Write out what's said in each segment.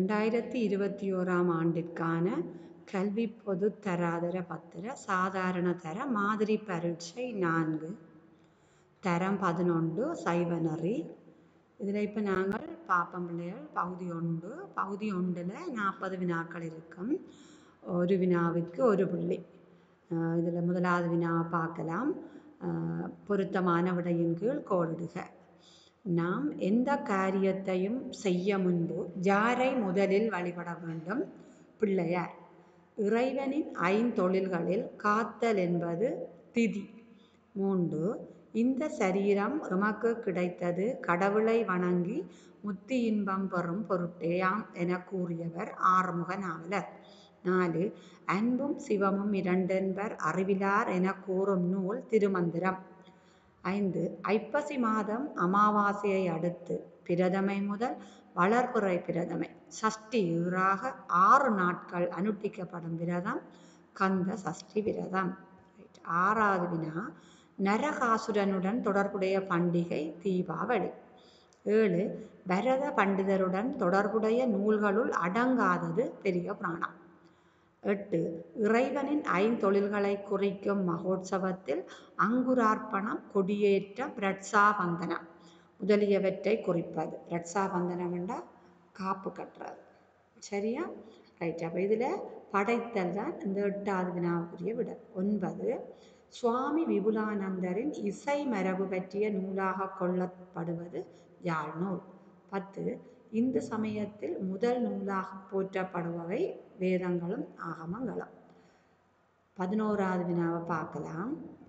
ரெண்டாயிரத்தி இருபத்தி ஓராம் ஆண்டிற்கான கல்வி பொதுத் தராதர பத்திர சாதாரண தர மாதிரி பரீட்சை நான்கு தரம் பதினொன்று சைவநெறி இதில் இப்போ நாங்கள் பாப்பம் பிள்ளைகள் பகுதி ஒன்று பகுதி ஒன்றில் நாற்பது வினாக்கள் இருக்கும் ஒரு வினாவிற்கு ஒரு புள்ளி இதில் முதலாவது வினாவை பார்க்கலாம் அஹ் பொருத்தமான விடையின் கீழ் கோடிடுக நாம் எந்த காரியத்தையும் செய்ய முன்பு யாரை முதலில் வழிபட வேண்டும் பிள்ளையார் இறைவனின் ஐந்தொழில்களில் காத்தல் என்பது திதி மூன்று இந்த சரீரம் எமக்கு கிடைத்தது கடவுளை வணங்கி முத்தி இன்பம் பெறும் பொருட்டேயாம் என கூறியவர் ஆறுமுக நாவலர் நாலு அன்பும் சிவமும் இரண்டென்பர் அறிவிலார் என கூறும் நூல் திருமந்திரம் ஐந்து ஐப்பசி மாதம் அமாவாசையை அடுத்து பிரதமை முதல் வளர்புறை பிரதமை சஷ்டி ஈறாக ஆறு நாட்கள் அனுஷ்டிக்கப்படும் விரதம் கந்த சஷ்டி விரதம் ஆறாவது வினா நரகாசுரனுடன் தொடர்புடைய பண்டிகை தீபாவளி ஏழு பரத பண்டிதருடன் தொடர்புடைய நூல்களுள் அடங்காதது பெரிய புராணம் எட்டு இறைவனின் ஐந்தொழில்களை குறிக்கும் மகோத்சவத்தில் அங்குரார்ப்பணம் கொடியேற்றம் ரட்சாபந்தனம் முதலியவற்றை குறிப்பது ரட்சாபந்தனம் என்றால் காப்பு கட்டுறது சரியா ரைட் அப்போ இதில் படைத்தல் தான் இந்த எட்டாவது வினாவுக்குரிய விட ஒன்பது சுவாமி விபுலானந்தரின் இசை மரபு பற்றிய நூலாக கொள்ளப்படுவது யாழ் நூல் பத்து இந்து சமயத்தில் முதல் நூலாக போற்றப்படுபவை வேதங்களும் ஆகமங்களும் பதினோராவது வினாவை பார்க்கலாம்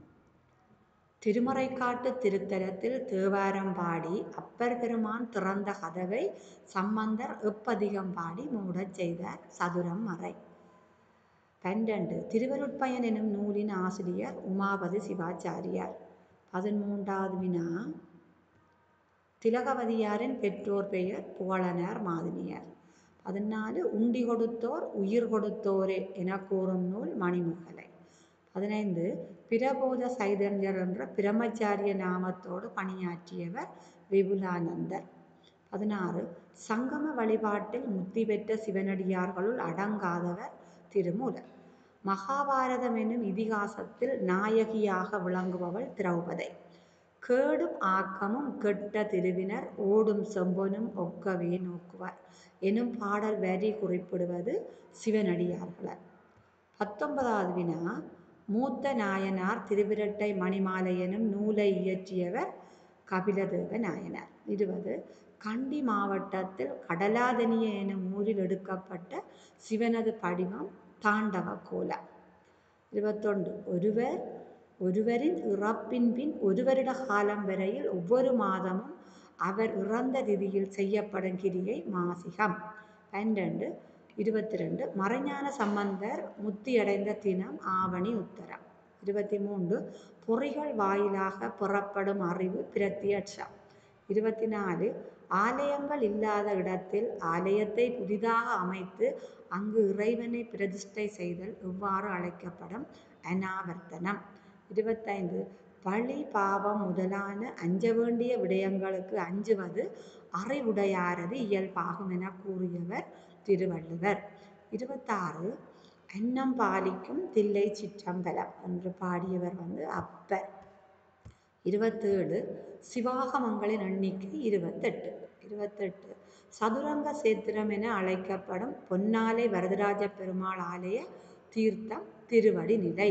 திருமறைக்காட்டு திருத்தலத்தில் தேவாரம் பாடி அப்பர் பெருமான் திறந்த கதவை சம்பந்தர் எப்பதிகம் பாடி மூடச் செய்தார் சதுரம் மறை பன்னெண்டு திருவருட்பயன் எனும் நூலின் ஆசிரியர் உமாபதி சிவாச்சாரியார் பதிமூன்றாவது வினா திலகவதியாரின் பெற்றோர் பெயர் புகழனார் மாதினியார் பதினாலு உண்டி கொடுத்தோர் உயிர் கொடுத்தோரே என கூறும் நூல் மணிமேகலை பதினைந்து பிரபோத சைதன்யர் என்ற பிரம்மச்சாரிய நாமத்தோடு பணியாற்றியவர் விபுலானந்தர் பதினாறு சங்கம வழிபாட்டில் முத்தி பெற்ற சிவனடியார்களுள் அடங்காதவர் திருமூலர் மகாபாரதம் என்னும் இதிகாசத்தில் நாயகியாக விளங்குபவள் திரௌபதை கேடும் ஆக்கமும் கெட்ட திருவினர் ஓடும் செம்பொனும் ஒக்கவே நோக்குவார் எனும் பாடல் வரி குறிப்பிடுவது சிவனடியார்களார் பத்தொன்பதாவது வினா மூத்த நாயனார் திருவிரட்டை மணிமாலை எனும் நூலை இயற்றியவர் கபிலதேவ நாயனார் இருபது கண்டி மாவட்டத்தில் கடலாதனிய எனும் ஊரில் எடுக்கப்பட்ட சிவனது படிவம் தாண்டவ கோலா இருபத்தொன்று ஒருவர் ஒருவரின் இறப்பின் பின் ஒரு வருட காலம் வரையில் ஒவ்வொரு மாதமும் அவர் இறந்த திதியில் செய்யப்படும் கிரியை மாசிகம் பன்னெண்டு இருபத்தி ரெண்டு மறைஞான சம்பந்தர் முத்தியடைந்த தினம் ஆவணி உத்தரம் இருபத்தி மூன்று பொறிகள் வாயிலாக புறப்படும் அறிவு பிரத்யட்சம் இருபத்தி நாலு ஆலயங்கள் இல்லாத இடத்தில் ஆலயத்தை புதிதாக அமைத்து அங்கு இறைவனை பிரதிஷ்டை செய்தல் எவ்வாறு அழைக்கப்படும் அனாவர்த்தனம் இருபத்தைந்து பழி பாவம் முதலான அஞ்ச வேண்டிய விடயங்களுக்கு அஞ்சுவது அறிவுடையாரது இயல்பாகும் என கூறியவர் திருவள்ளுவர் இருபத்தாறு அன்னம் பாலிக்கும் தில்லை சிற்றம்பலம் என்று பாடியவர் வந்து அப்பர் இருபத்தேழு சிவாகமங்களின் எண்ணிக்கை இருபத்தெட்டு இருபத்தெட்டு சதுரங்க சேத்திரம் என அழைக்கப்படும் பொன்னாலை வரதராஜ பெருமாள் ஆலய தீர்த்தம் திருவடி நிலை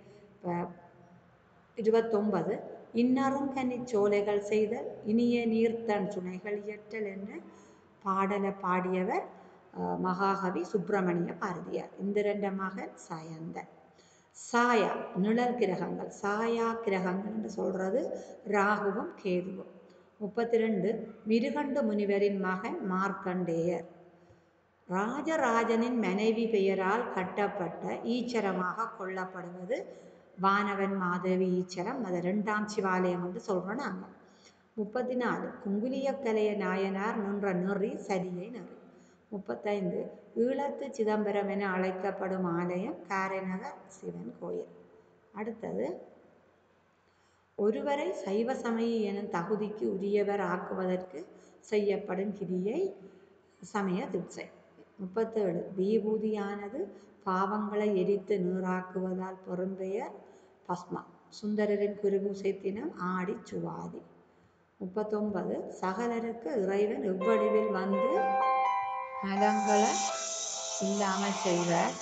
இருபத்தொன்பது இன்னரும் கனி சோலைகள் செய்தல் இனிய நீர்த்தன் சுனைகள் இயற்றல் என்ற பாடலை பாடியவர் மகாகவி சுப்பிரமணிய பாரதியார் இந்த ரெண்ட மகன் சாயந்தன் சாயா நிழல் கிரகங்கள் சாயா கிரகங்கள் என்று சொல்றது ராகுவும் கேதுவும் முப்பத்தி ரெண்டு மிருகண்டு முனிவரின் மகன் மார்க்கண்டேயர் ராஜராஜனின் மனைவி பெயரால் கட்டப்பட்ட ஈச்சரமாக கொள்ளப்படுவது வானவன் மாதவி ஈச்சரம் அது ரெண்டாம் சிவாலயம் என்று சொல்கிறோம் நாங்கள் முப்பத்தி நாலு குங்குலியக்கலைய நாயனார் நின்ற நெறி சரியை நெறி முப்பத்தைந்து ஈழத்து சிதம்பரம் என அழைக்கப்படும் ஆலயம் காரைநகர் சிவன் கோயில் அடுத்தது ஒருவரை சைவ சமய எனும் தகுதிக்கு உரியவர் ஆக்குவதற்கு செய்யப்படும் கிரியை சமய தீட்சை முப்பத்தேழு விபூதியானது பாவங்களை எரித்து நீராக்குவதால் பெரும்பெயர் பஸ்மா சுந்தரரின் குருபூசை தினம் ஆடி சுவாதி முப்பத்தொன்பது சகலருக்கு இறைவன் எவ்வடிவில் வந்து நலங்களை இல்லாமல் செய்வார்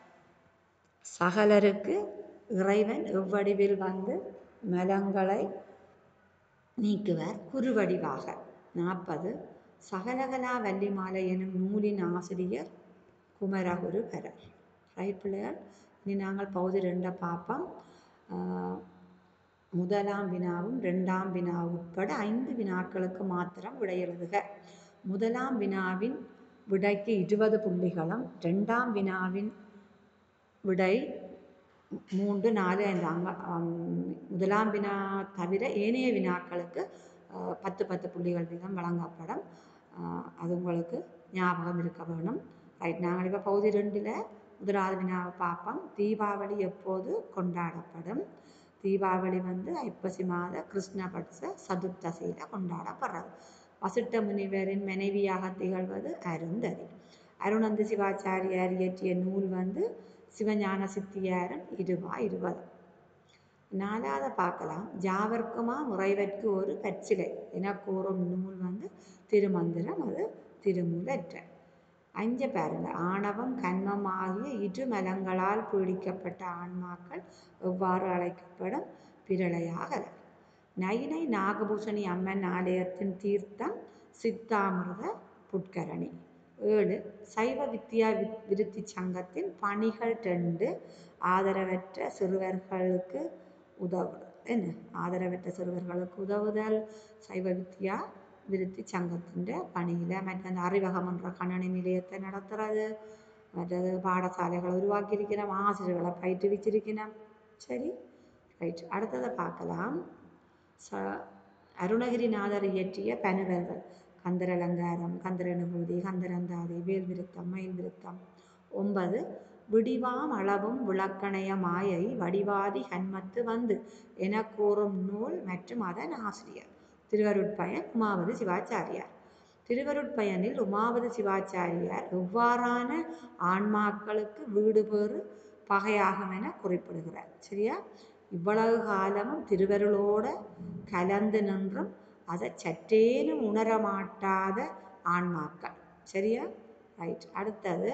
சகலருக்கு இறைவன் எவ்வடிவில் வந்து மலங்களை நீக்குவர் குருவடிவாக நாற்பது சகலகலா வள்ளிமாலை எனும் நூலின் ஆசிரியர் குமரகுருபரர் ரைட் பிள்ளைகள் இனி நாங்கள் பகுதி ரெண்டை பார்ப்போம் ஆஹ் முதலாம் வினாவும் ரெண்டாம் வினா உட்பட ஐந்து வினாக்களுக்கு மாத்திரம் விடை எழுதுக முதலாம் வினாவின் விடைக்கு இருபது புள்ளிகளும் ரெண்டாம் வினாவின் விடை மூன்று நாலு ஐந்து அங்க ஹம், முதலாம் வினா தவிர ஏனைய வினாக்களுக்கு ஆஹ், பத்து பத்து புள்ளிகள் வீதம் வழங்கப்படும் ஆஹ், அது உங்களுக்கு ஞாபகம் இருக்க வேணும் ரைட் நாங்கள் இப்போ பகுதி ரெண்டில் முதலாவது வினாவை பார்ப்போம் தீபாவளி எப்போது கொண்டாடப்படும் தீபாவளி வந்து ஐப்பசி மாத கிருஷ்ணபட்ச சதுர்த்தசியில் கொண்டாடப்படுறது வசிட்ட முனிவரின் மனைவியாக திகழ்வது அருந்ததி அருணந்தி சிவாச்சாரியார் இயற்றிய நூல் வந்து சிவஞான சித்தியாரன் இருபா இருபது நாலாவது பார்க்கலாம் ஜாவர்க்குமா முறைவற்கு ஒரு கற்சிலை என கூறும் நூல் வந்து திருமந்திரம் அது திருமூலற்ற அஞ்ச பாருங்க ஆணவம் கண்மம் ஆகிய இரு மலங்களால் பீடிக்கப்பட்ட ஆன்மாக்கள் எவ்வாறு அழைக்கப்படும் பிரளையாகல நயினை நாகபூஷணி அம்மன் ஆலயத்தின் தீர்த்தம் சித்தாமிர்த புட்கரணி ஏழு சைவ வித்யா வி- விருத்தி சங்கத்தின் பணிகள் ரெண்டு ஆதரவற்ற சிறுவர்களுக்கு உதவுதல் என்ன ஆதரவற்ற சிறுவர்களுக்கு உதவுதல் சைவ வித்யா விருத்தி சங்கத்தின் பணியில் மற்ற அந்த அறிவகம் என்ற கணனி நிலையத்தை நடத்துறது மற்றது பாடசாலைகளை உருவாக்கியிருக்கிறோம் ஆசிரியர்களை பயிற்றுவிச்சிருக்கிறோம் சரி ரைட் அடுத்ததை பார்க்கலாம் ச அருணகிரிநாதர் இயற்றிய பனுவல்கள் கந்தர் அலங்காரம் கந்தர் அனுபூதி கந்தரந்தாதி வேல் விருத்தம் மயில் விருத்தம் ஒன்பது விடிவாம் அளவும் விளக்கணைய மாயை வடிவாதி கண்மத்து வந்து என கூறும் நூல் மற்றும் அதன் ஆசிரியர் திருவருட்பயன் உமாவதி சிவாச்சாரியார் திருவருட்பயனில் உமாவதி சிவாச்சாரியார் எவ்வாறான ஆன்மாக்களுக்கு வீடு பேறு பகையாகும் என குறிப்பிடுகிறார் சரியா இவ்வளவு காலமும் திருவருளோட கலந்து நின்றும் அதை சற்றேனும் உணரமாட்டாத ஆன்மாக்கள் சரியா ரைட் அடுத்தது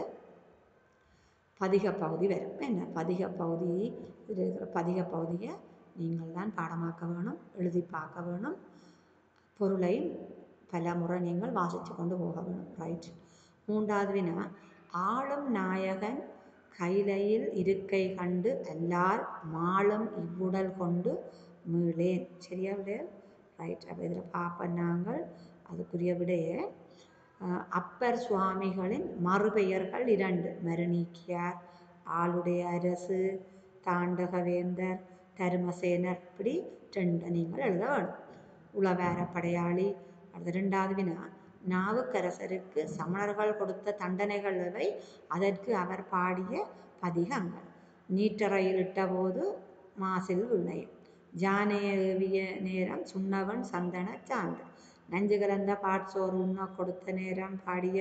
பதிக பகுதி வரும் என்ன பதிக பகுதி இருக்கிற பதிக பகுதியை நீங்கள் தான் பாடமாக்க வேணும் எழுதி பார்க்க வேணும் பொருளையும் பல முறை நீங்கள் வாசித்து கொண்டு போக வேணும் ரைட் மூன்றாவது வினா ஆளும் நாயகன் கைலையில் இருக்கை கண்டு அல்லால் மாளும் இவ்வுடல் கொண்டு மீளேன் சரியா விடையா ரைட் அப்போ இதில் பார்ப்போம் நாங்கள் அதுக்குரிய விடையை அஹ், அப்பர் சுவாமிகளின் மறுபெயர்கள் இரண்டு மருநீக்கியார் ஆளுடைய அரசு தாண்டகவேந்தர் தருமசேனர் இப்படி ரெண்டு நீங்கள் எழுத வேணும் உளவார படையாளி அடுத்த ரெண்டாவது வினா நாவுக்கரசருக்கு சமணர்கள் கொடுத்த தண்டனைகள் எவை அதற்கு அவர் பாடிய பதிகங்கள் நீற்றறையில் இட்டபோது மாசில் விளையும் ஜானைய ஏவிய நேரம் சுண்ணவன் சந்தன சாந்து நஞ்சு கலந்த பாட்சோறு உண்ண கொடுத்த நேரம் பாடிய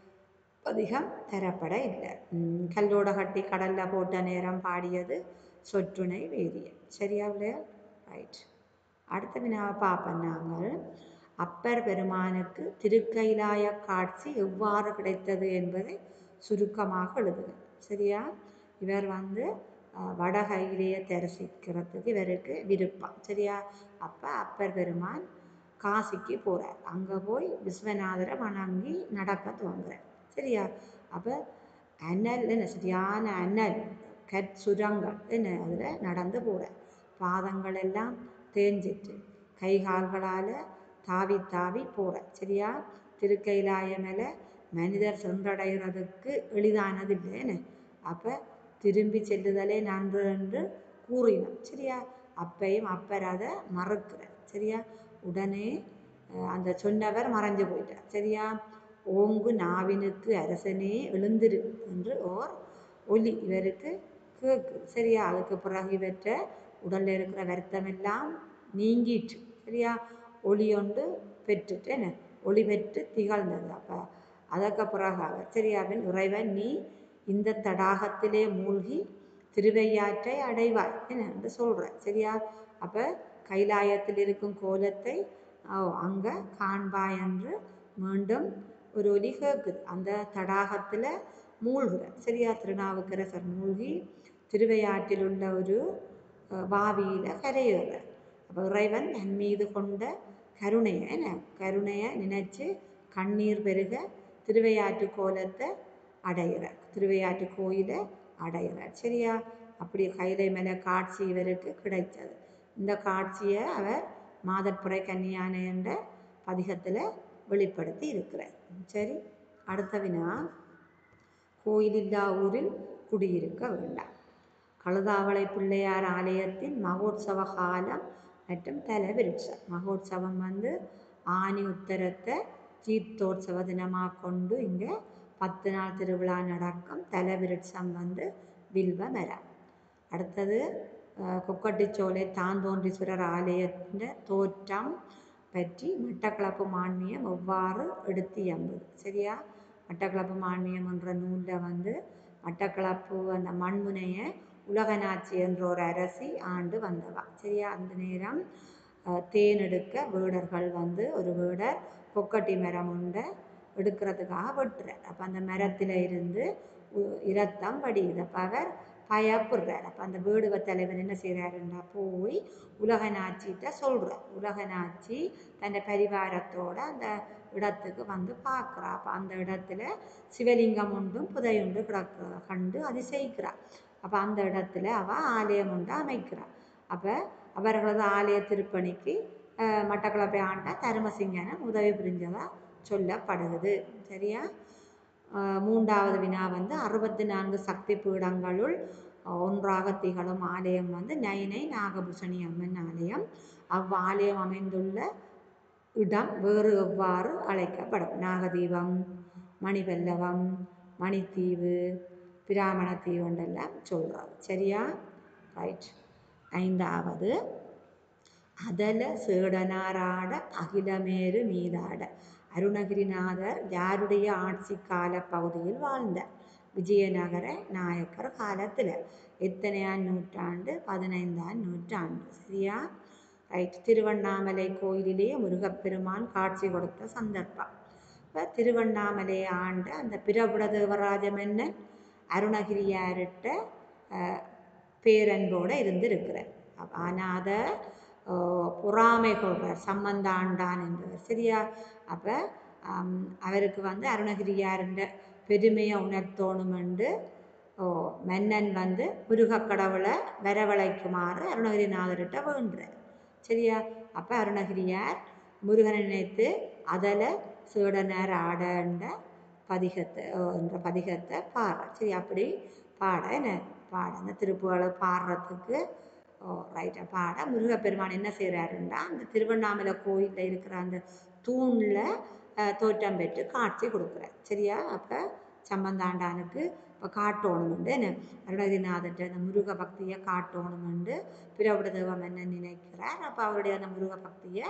பதிகம் தரப்பட இல்லை ம், கல்லோட கட்டி கடல்ல போட்ட நேரம் பாடியது சொற்றுணை வேதியன் சரியா இல்லையா ரைட் அடுத்த வினாவை பார்ப்போம் நாங்கள் அப்பர் பெருமானுக்கு திருக்கைலாய காட்சி எவ்வாறு கிடைத்தது என்பதை சுருக்கமாக எழுதுக சரியா இவர் வந்து அஹ், வடகையிலேயே தரிசிக்கிறதுக்கு இவருக்கு விருப்பம் சரியா அப்போ அப்பர் பெருமான் காசிக்கு போகிறார் அங்கே போய் விஸ்வநாதரை வணங்கி நடக்க துவங்குறார் சரியா அப்போ அனல் என்ன சரியான அனல் கற் சுரங்கள் என்ன அதில் நடந்து போகிறார் பாதங்கள் எல்லாம் தேஞ்சிட்டு கை கால்களால் தாவி தாவி போகிறார் சரியா திருக்கைலாய மேலே மனிதர் சென்றடைகிறதுக்கு எளிதானது இல்லைன்னு அப்போ திரும்பி செல்லுதலே நன்று என்று கூறினார் சரியா அப்பையும் அப்பர் அதை மறுக்கிறார் சரியா உடனே அஹ், அந்த சொன்னவர் மறைஞ்சு போயிட்டார் சரியா ஓங்கு நாவினுக்கு அரசனே எழுந்திரு என்று ஓர் ஒலி இவருக்கு கேக்கு சரியா அதுக்கு பிறகு இவற்ற உடல்ல இருக்கிற வருத்தம் எல்லாம் நீங்கிட்டு சரியா ஒளி ஒன்று பெற்றுட்டு என்ன ஒளி பெற்று திகழ்ந்தது அப்போ அதற்கு பிறகு அவர் சரியாவின் இறைவன் நீ இந்த தடாகத்திலே மூழ்கி திருவையாற்றை அடைவாய் என்ன என்று சொல்ற சரியா அப்ப கைலாயத்தில் இருக்கும் கோலத்தை அங்க காண்பாய் என்று மீண்டும் ஒரு ஒலி கேட்குது அந்த தடாகத்துல மூழ்குற சரியா திருநாவுக்கரசர் மூழ்கி திருவையாற்றில் உள்ள ஒரு அஹ், வாவியில கரையேற அப்ப இறைவன் என் மீது கொண்ட கருணையை என்ன கருணையை நினைச்சு கண்ணீர் பெருக திருவையாற்று கோலத்தை அடையிற திருவையாற்று கோயிலை அடையிறார் சரியா அப்படி கைலை மேலே காட்சி இவருக்கு கிடைத்தது இந்த காட்சியை அவர் மாதப்புரை கன்னியானை என்ற பதிகத்தில் வெளிப்படுத்தி இருக்கிறார் சரி அடுத்த வினா கோயிலில்லா ஊரில் குடியிருக்க வேண்டாம் கழுதாவளை பிள்ளையார் ஆலயத்தின் மகோத்சவ காலம் மற்றும் தலவிருட்சம் மகோத்சவம் வந்து ஆனி உத்தரத்தை தீர்த்தோற்சவ தினமாக கொண்டு இங்கே பத்து நாள் திருவிழா நடக்கும் தலவிருட்சம் வந்து வில்வ மரம் அடுத்தது அஹ், கொக்கட்டிச்சோலை தாந்தோன்றீஸ்வரர் ஆலயத்தின் தோற்றம் பற்றி மட்டக்களப்பு மான்மியம் எவ்வாறு எடுத்து எம்புது சரியா மட்டக்களப்பு மான்மியம் என்ற நூலில் வந்து மட்டக்களப்பு அந்த மண்முனையை உலகநாச்சி என்ற ஒரு அரசி ஆண்டு வந்தவா சரியா அந்த நேரம் அஹ், தேன் எடுக்க வேடர்கள் வந்து ஒரு வேடர் கொக்கட்டி மரம் உண்டை எடுக்கிறதுக்காக வெட்டுறார் அப்போ அந்த மரத்தில் இருந்து உ- இரத்தம் வடியுது அப்போ அவர் பயப்படுறார் அப்போ அந்த வேடுவ தலைவர் என்ன செய்கிறாருன்னா போய் உலகநாச்சிகிட்ட சொல்கிறார் உலகநாச்சி தன் பரிவாரத்தோட அந்த இடத்துக்கு வந்து பார்க்குறா அப்போ அந்த இடத்துல சிவலிங்கம் உண்டும் புதையுண்டு கிடக்க கண்டு அதிசயிக்கிறா அப்போ அந்த இடத்துல அவ ஆலயம் உண்டு அமைக்கிறா அப்போ அவர்களது ஆலய திருப்பணிக்கு அஹ், மட்டக்களப்பை ஆண்ட தருமசிங்கனை உதவி புரிஞ்சதா சொல்லப்படுகிறது சரியா அஹ், மூன்றாவது வினா வந்து அறுபத்தி நான்கு சக்தி பீடங்களுள் அஹ், ஒன்றாக திகழும் ஆலயம் வந்து நைனை நாகபூஷணி அம்மன் ஆலயம் அவ்வாலயம் அமைந்துள்ள இடம் வேறு எவ்வாறு அழைக்கப்படும் நாகதீபம் மணிபல்லவம் மணித்தீவு பிராமணத்தீவு என்றெல்லாம் சொல்கிறார் சரியா ரைட் ஐந்தாவது அதல சேடனாராட அகிலமேரு மீதாட அருணகிரிநாதர் யாருடைய ஆட்சி கால பகுதியில் வாழ்ந்தார் விஜயநகர நாயக்கர் காலத்தில் எத்தனையாம் நூற்றாண்டு பதினைந்தாம் நூற்றாண்டு சரியா ரைட் திருவண்ணாமலை கோயிலிலே முருகப்பெருமான் காட்சி கொடுத்த சந்தர்ப்பம் இப்போ திருவண்ணாமலை ஆண்ட அந்த பிரபுட தேவராஜ மன்னன் அருணகிரியார்கிட்ட அஹ், பேரன்போடு இருந்திருக்கிறார் ஆனால் அதை பொறாமை கொள்கிறார் சம்பந்தாண்டான் என்பவர் சரியா அப்போ அவருக்கு வந்து அருணகிரியாருன்ற பெருமையை உணர்த்தோணுமென்று ஓ மன்னன் வந்து முருகக் கடவுளை வரவழைக்குமாறு அருணகிரிநாதர்கிட்ட வேண்டுறார் சரியா அப்போ அருணகிரியார் முருகனை நினைத்து அதில் சீடனார் ஆடன்ற பதிகத்தை ஓ, என்ற பதிகத்தை பாடுறார் சரி அப்படி பாட என்ன பாட அந்த திருப்புகளை பாடுறதுக்கு ஓ ரைட்டாக பாட முருகப்பெருமான் என்ன செய்கிறாருன்னா அந்த திருவண்ணாமலை கோயிலில் இருக்கிற அந்த தூணில் தோற்றம் பெற்று காட்சி கொடுக்குறார் சரியா அப்போ சம்பந்தாண்டானுக்கு இப்போ காட்டோணுமெண்டு என்ன அருணகிரிநாதர்கிட்ட அந்த முருக பக்தியை காட்டோணுமெண்டு பிரபுட தெய்வம் என்ன நினைக்கிறார் அப்போ அவருடைய அந்த முருக பக்தியை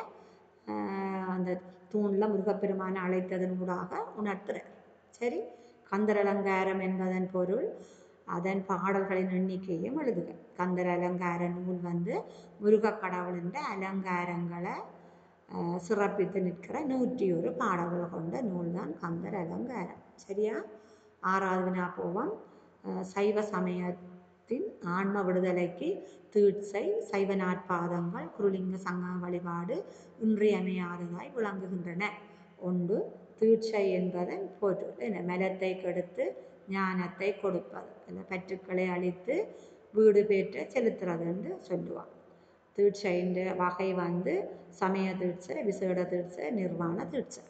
ஆஹ், அந்த தூணில் முருகப்பெருமானை அழைத்ததன் ஊடாக உணர்த்துறார் சரி கந்தர் அலங்காரம் என்பதன் பொருள் அதன் பாடல்களின் எண்ணிக்கையும் எழுதுக கந்தர் அலங்கார நூல் வந்து முருகக் கடவுளின் அலங்காரங்களை ஆஹ், சிறப்பித்து நிற்கிற நூற்றி ஒரு பாடல்கள் கொண்ட நூல் தான் கந்தர் அலங்காரம் சரியா ஆறாவது வினா போவோம் ஆஹ், சைவ சமயத்தின் ஆன்ம விடுதலைக்கு தீட்சை சைவ நாற்பாதங்கள் குருலிங்க சங்க வழிபாடு இன்றியமையாததாய் விளங்குகின்றன ஒன்று தீட்சை என்பதன் பொருள் என்ன மலத்தை கெடுத்து ஞானத்தை கொடுப்பது அந்த பற்றுக்களை அழித்து வீடு பேற்ற செலுத்துறது என்று சொல்லுவான் தீட்சைன்ற வகை வந்து சமய தீட்சை விசேட தீட்சை நிர்வாண தீட்சை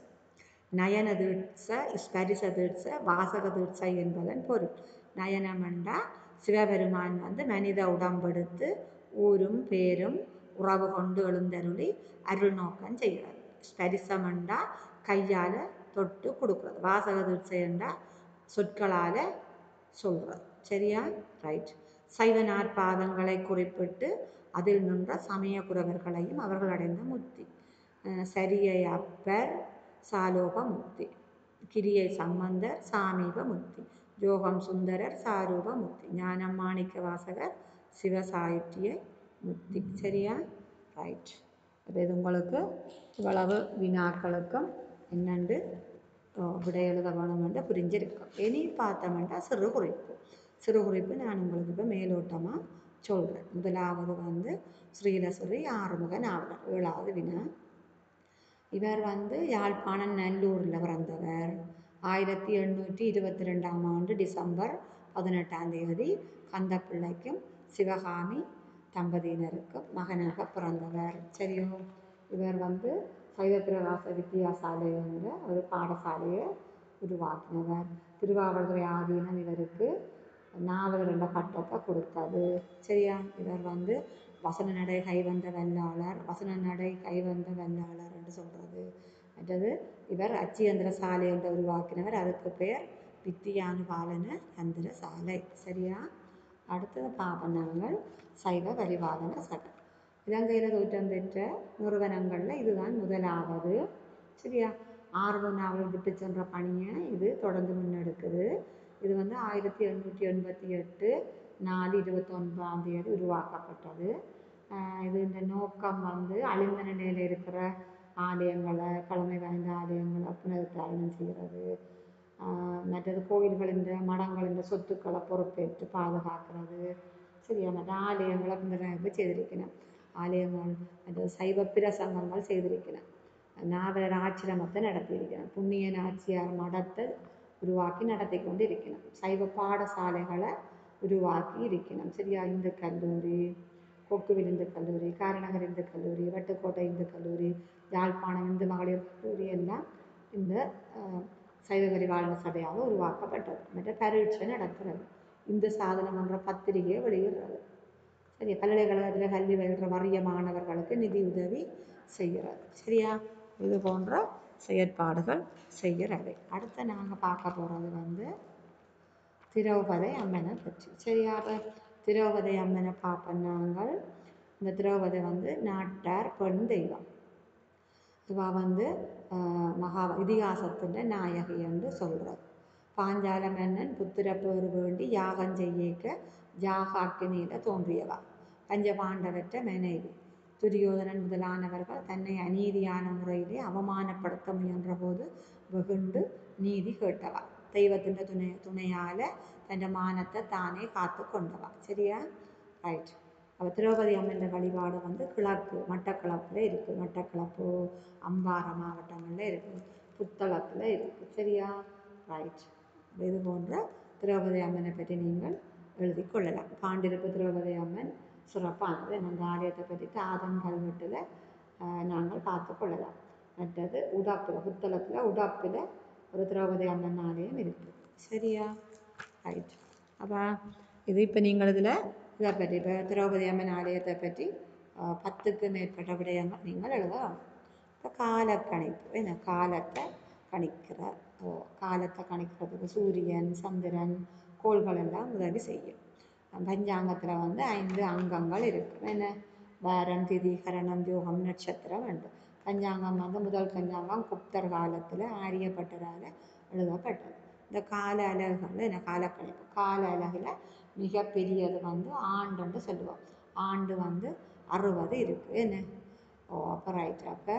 நயன தீட்சை ஸ்பரிச தீட்சை வாசக தீட்சை என்பதன் பொருள் நயனம் என்றால் சிவபெருமான் வந்து மனித உடம்பெடுத்து ஊரும் பேரும் உறவு கொண்டு எழுந்தருளி அருள் நோக்கம் செய்கிறது ஸ்பரிசம் என்றால் கையால் தொட்டு கொடுக்குறது வாசக தீட்சை என்றால் சொற்களால் சொல்கிறது சரியா ரைட் சைவ நாற்பாதங்களை குறிப்பிட்டு அதில் நின்ற சமய குறவர்களையும் அவர்கள் அடைந்த முக்தி அஹ் சரியை அப்பர் சாலோக முக்தி கிரியை சம்பந்தர் சாமீப முக்தி யோகம் சுந்தரர் சாரூப முக்தி ஞானம் மாணிக்க வாசகர் சிவசாயிற்றிய முக்தி சரியா ரைட் அப்போ இது உங்களுக்கு இவ்வளவு வினாக்களுக்கும் என்னண்டு அஹ், விடை எழுத வேணுமென்று புரிஞ்சிருக்கும் இனி பார்த்தோம்னா சிறு குறிப்பு சிறு குறிப்பு நான் உங்களுக்கு இப்போ மேலோட்டமாக சொல்கிறேன் முதலாவது வந்து ஸ்ரீலஸ்வரி ஆறுமுக நாவலர் ஏழாவது வினா இவர் வந்து யாழ்ப்பாணம் நல்லூரில் பிறந்தவர் ஆயிரத்தி எண்ணூற்றி இருபத்தி ரெண்டாம் ஆண்டு டிசம்பர் பதினெட்டாம் தேதி கந்தப்பிள்ளைக்கும் சிவகாமி தம்பதியினருக்கும் மகனாக பிறந்தவர் சரியோ இவர் வந்து சைவப்பிரகாச வித்தியாசாலை என்ற ஒரு பாடசாலையை உருவாக்கினவர் திருவாவடுதுறை ஆதீனம் இவருக்கு நாவலர் என்ற பட்டத்தை கொடுத்தது சரியா இவர் வந்து வசன நடை கைவந்த வெள்ளாளர் வசன நடை கைவந்த வெள்ளாளர் என்று சொல்கிறது மற்றது இவர் அச்சியந்திர சாலை என்று உருவாக்கினவர் அதுக்கு பெயர் வித்தியானுபாலன யந்திர சாலை சரியா அடுத்தது பார்ப்போம் நாங்கள் சைவ பரிபாலன சட்டம் இலங்கையில் தோற்றம் பெற்ற நிறுவனங்களில் இதுதான் முதலாவது சரியா ஆர்வ நாவல் விட்டு சென்ற பணியை இது தொடர்ந்து முன்னெடுக்குது இது வந்து ஆயிரத்தி எண்ணூற்றி எண்பத்தி எட்டு நாலு இருபத்தொன்பதாம் தேதி உருவாக்கப்பட்டது ஆஹ் இது இந்த நோக்கம் வந்து அழிந்த நிலையில் இருக்கிற ஆலயங்களை பழமை வாய்ந்த ஆலயங்களை புனருத்தாரணம் செய்கிறது ஆஹ் மற்றது கோயில்களின் மடங்களின் சொத்துக்களை பொறுப்பேற்று பாதுகாக்கிறது சரியா மற்ற ஆலயங்களை புனரமைப்பு செய்திருக்கணும் ஆலயங்கள் மற்ற சைவ பிரசங்கங்கள் செய்திருக்கணும் நாவலர் ஆச்சிரமத்தை நடத்தியிருக்கணும் புண்ணிய நாச்சியார் மடத்தை உருவாக்கி நடத்தி கொண்டு இருக்கணும் சைவ பாடசாலைகளை உருவாக்கி இருக்கணும் சரியா இந்து கல்லூரி கொக்குவில் இந்து கல்லூரி காரநகர் இந்து கல்லூரி வட்டுக்கோட்டை இந்து கல்லூரி யாழ்ப்பாணம் இந்து மகளிர் கல்லூரி எல்லாம் இந்த அஹ், சைவ பரிபாலன சபையாக உருவாக்கப்பட்டது மற்ற பரீட்சை நடத்துறது இந்த சாதனம் என்ற பத்திரிகையை வெளியிடுறது சரி பல்கலைக்கழகத்தில் கல்வி பயின்ற வறிய மாணவர்களுக்கு நிதி உதவி செய்கிறது சரியா இது போன்ற செயற்பாடுகள் செய்கிறது அடுத்து நாங்கள் பார்க்க போகிறது வந்து திரௌபதி அம்மனை பற்றி சரியா அப்ப திரௌபதி அம்மனை பார்ப்போம் நாங்கள் இந்த திரௌபதி வந்து நாட்டார் பெண் தெய்வம் இவ வந்து ஆஹ், மகா இதிகாசத்தின் நாயகி என்று சொல்கிறது பாஞ்சால மன்னன் புத்திரப்பேறு வேண்டி யாகம் செய்யக்க யாகாக்கினியில் தோன்றியவா பஞ்சபாண்டவற்ற மனைவி துரியோதனன் முதலானவர்கள் தன்னை அநீதியான முறையிலே அவமானப்படுத்த முயன்றபோது வெகுண்டு நீதி கேட்டவா தெய்வத்தின் துணை துணையால் தன் மானத்தை தானே காத்து கொண்டவா சரியா ரைட் அவ திரௌபதி அம்மன் வழிபாடு வந்து கிழக்கு மட்டக்களப்பில் இருக்குது மட்டக்களப்பு அம்பாறை மாவட்டங்களில் இருக்குது புத்தளத்தில் இருக்குது சரியா ரைட் இது போன்ற திரௌபதி அம்மனை பற்றி நீங்கள் எழுதி கொள்ளலாம் பாண்டிருப்பு திரௌபதி அம்மன் சிறப்பானது அந்த ஆலயத்தை பற்றி தாதன் கல்வெட்டில் நாங்கள் பார்த்து கொள்ளலாம் மற்றது உடாப்பில் புத்தளத்தில் உடாப்பில் ஒரு திரௌபதி அம்மன் ஆலயம் இருக்குது சரியா ரைட் அப்போ இது இப்போ நீங்கள் இதில் இதை பற்றி இப்போ திரௌபதி அம்மன் ஆலயத்தை பற்றி அஹ், பத்துக்கு மேற்பட்ட விடயங்கள் நீங்கள் எழுதலாம் இப்போ காலக்கணிப்பு என்ன காலத்தை கணிக்கிற ஓ, காலத்தை கணிக்கிறதுக்கு சூரியன் சந்திரன் கோள்கள் எல்லாம் உதவி செய்யும் பஞ்சாங்கத்தில் வந்து ஐந்து அங்கங்கள் இருக்கும் என்ன வாரம் திதி கரணம் யோகம் நட்சத்திரம் உண்டு பஞ்சாங்கம் வந்து முதல் பஞ்சாங்கம் குப்தர் காலத்தில் ஆரியப்பட்டரால் எழுதப்பட்டது இந்த கால அலகுகள் என்ன காலக்கணிப்பு கால அலகில் மிகப்பெரியது வந்து ஆண்டுன்னு சொல்லுவோம் ஆண்டு வந்து அறுபது இருக்குது என்ன ஓ அப்போ ரைட் அப்போ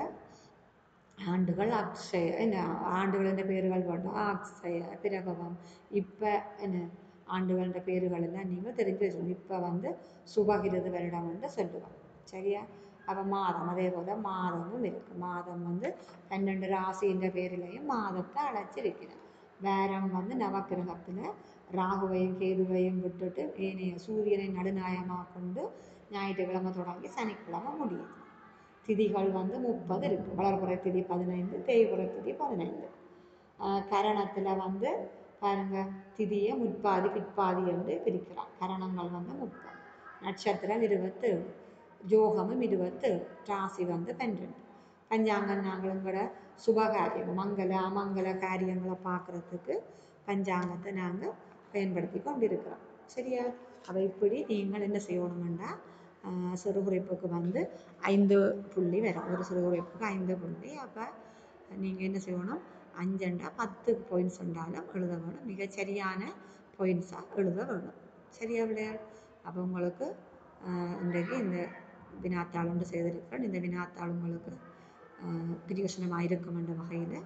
ஆண்டுகள் அக்ஷய என்ன ஆண்டுகளின் பேர்கள் போட்டால் அக்ஷய பிரபவம் இப்போ என்ன ஆண்டுகளின் பேர்கள் எல்லாம் நீங்கள் தெரிஞ்சு வச்சுக்கணும் இப்போ வந்து சுபகிருது வருடம் என்று சொல்லுவோம் சரியா அப்போ மாதம் அதே போல் மாதமும் இருக்குது மாதம் வந்து பன்னெண்டு ராசின்ற பேரிலையும் மாதத்தை அழைச்சிருக்கிறேன் வேரம் வந்து நவக்கிரகத்தில் ராகுவையும் கேதுவையும் விட்டுட்டு ஏனைய சூரியனை நடுநாயகமாக கொண்டு ஞாயிற்றுக்கிழமை தொடங்கி சனிக்கிழமை முடியுது திதிகள் வந்து முப்பது இருக்குது வளர்புறை திதி பதினைந்து தேய்புறை திதி பதினைந்து கரணத்தில் வந்து பாருங்க திதியை முற்பாதி பிற்பாதி என்று பிரிக்கிறார் கரணங்கள் வந்து முப்பது நட்சத்திரம் இருபத்தேழு யோகமும் இருபத்தேழு ராசி வந்து பன்னிரெண்டு பஞ்சாங்கம் நாங்களும் கூட சுபகாரியம் மங்கள அமங்கல காரியங்களை பார்க்குறதுக்கு பஞ்சாங்கத்தை நாங்கள் பயன்படுத்தி கொண்டிருக்கிறோம் சரியா அப்போ இப்படி நீங்கள் என்ன செய்யணுமெண்டா ஆஹ் சிறுகுறிப்புக்கு வந்து ஐந்து புள்ளி வரும் ஒரு சிறுகுறிப்புக்கு ஐந்து புள்ளி அப்போ நீங்கள் என்ன செய்யணும் அஞ்சண்டா பத்து பாயிண்ட்ஸ் இருந்தாலும் எழுத வேணும் மிகச் சரியான பாயிண்ட்ஸாக எழுத வேணும் சரியா விளையாடு அப்போ உங்களுக்கு ஆஹ், இன்றைக்கு இந்த வினாத்தாள் ஒன்று செய்திருக்கிறேன் இந்த வினாத்தாள் உங்களுக்கு ஆஹ், பிரயோசனமாக இருக்கும் என்ற வகையில்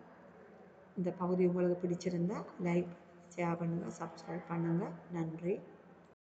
இந்த பகுதி உங்களுக்கு பிடிச்சிருந்தா லைக் ஷேர் பண்ணுங்கள் சப்ஸ்கிரைப் பண்ணுங்கள் நன்றி